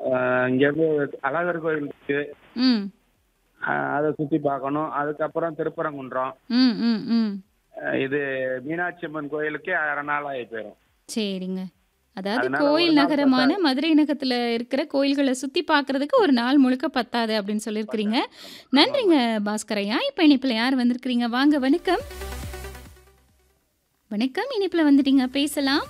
அஹ் இங்கேருந்து அழகர் கோயில் இருக்கு ம் அஹ் அதை சுற்றி பார்க்கணும் அதுக்கப்புறம் திருப்பரங்குன்றம் ம் ம் ம் அஹ் இது மீனாட்சி அம்மன் கோயிலுக்கே அரை நாள் ஆகி போயிடும் சரிங்க அதாவது அதனால ஒரு கோயில் நாள் நகரமான மதுரை நகரத்துல இருக்கிற கோயில்களை சுத்தி பார்க்கிறதுக்கு ஒரு நாள் முழுக்க பத்தாது அப்படின்னு சொல்லியிருக்கிறீங்க நன்றிங்க பாஸ்கரையா இப்போ இனிப்பில் யார் வந்திருக்கிறீங்க வாங்க வணக்கம் வணக்கம் இனிப்பில் வந்துட்டீங்க பேசலாம்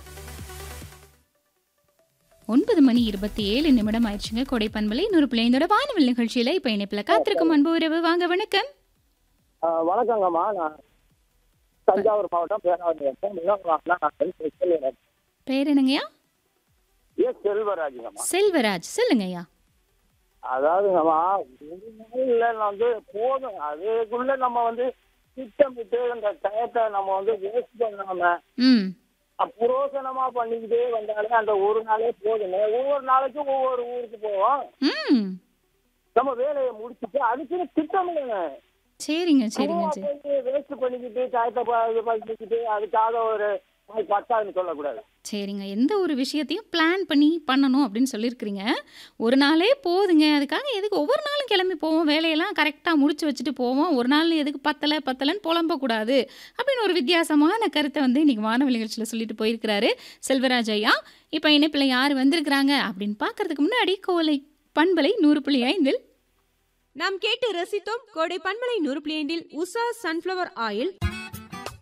ஒன்பது மணி இருபத்தி ஏழு நிமிடம் ஆயிடுச்சுங்க கொடை பண்பலை நூறு பிள்ளைங்களோட வானவில் நிகழ்ச்சியில இப்போ இனிப்பில் காத்திருக்கும் அன்பு உறவு வாங்க வணக்கம் ஆ, வணக்கங்கம்மா நான் தஞ்சாவூர் மாவட்டம் பேராவூர் வட்டம் மிளகுவாக்கில் நான் வந்து செல்வராஜ் பேர் என்னங்கய்யா ஏ செல்வராஜுங்கம்மா செல்வராஜ் சொல்லுங்கய்யா அதாவதுங்கம்மா ஒரு நாள்ல வந்து போதும் அதுக்குள்ள நம்ம வந்து திட்டமிட்டு அந்த டயத்தை நம்ம வந்து வேஸ்ட் பண்ணாம ம் அ, புரோசனமா பண்ணிக்கிட்டே வந்தாலே அந்த ஒரு நாளே போதுங்க ஒவ்வொரு நாளைக்கும் ஒவ்வொரு ஊருக்கு போவோம் ம் நம்ம வேலையை முடிச்சுட்டு அதுக்குன்னு திட்டமிடுங்க சரிங்க சரிங்க சரி வேஸ்ட் பண்ணிக்கிட்டு டயத்தை ப- இது பண்ணிக்கிட்டு அதுக்காக ஒரு நாள் பத்தாதுன்னு சொல்லக்கூடாது சரிங்க எந்த ஒரு விஷயத்தையும் பிளான் பண்ணி பண்ணணும் அப்படின்னு சொல்லியிருக்கிறீங்க ஒரு நாளே போதுங்க அதுக்காக எதுக்கு ஒவ்வொரு நாளும் கிளம்பி போவோம் வேலையெல்லாம் கரெக்டாக முடிச்சு வச்சுட்டு போவோம் ஒரு நாள் எதுக்கு பத்தலை பத்தலைன்னு புலம்பக்கூடாது அப்படின்னு ஒரு வித்தியாசமான கருத்தை வந்து இன்னைக்கு வானவெளி நிகழ்ச்சியில் சொல்லிட்டு போயிருக்கிறாரு செல்வராஜ் ஐயா இப்போ இணைப்பில் யார் வந்திருக்கிறாங்க அப்படின்னு பார்க்கறதுக்கு முன்னாடி கோலை பண்பலை நூறு புள்ளி ஐந்தில் நாம் கேட்டு ரசித்தோம் கோடை பண்பலை நூறு புள்ளி ஐந்தில் உஷா சன்ஃப்ளவர் ஆயில்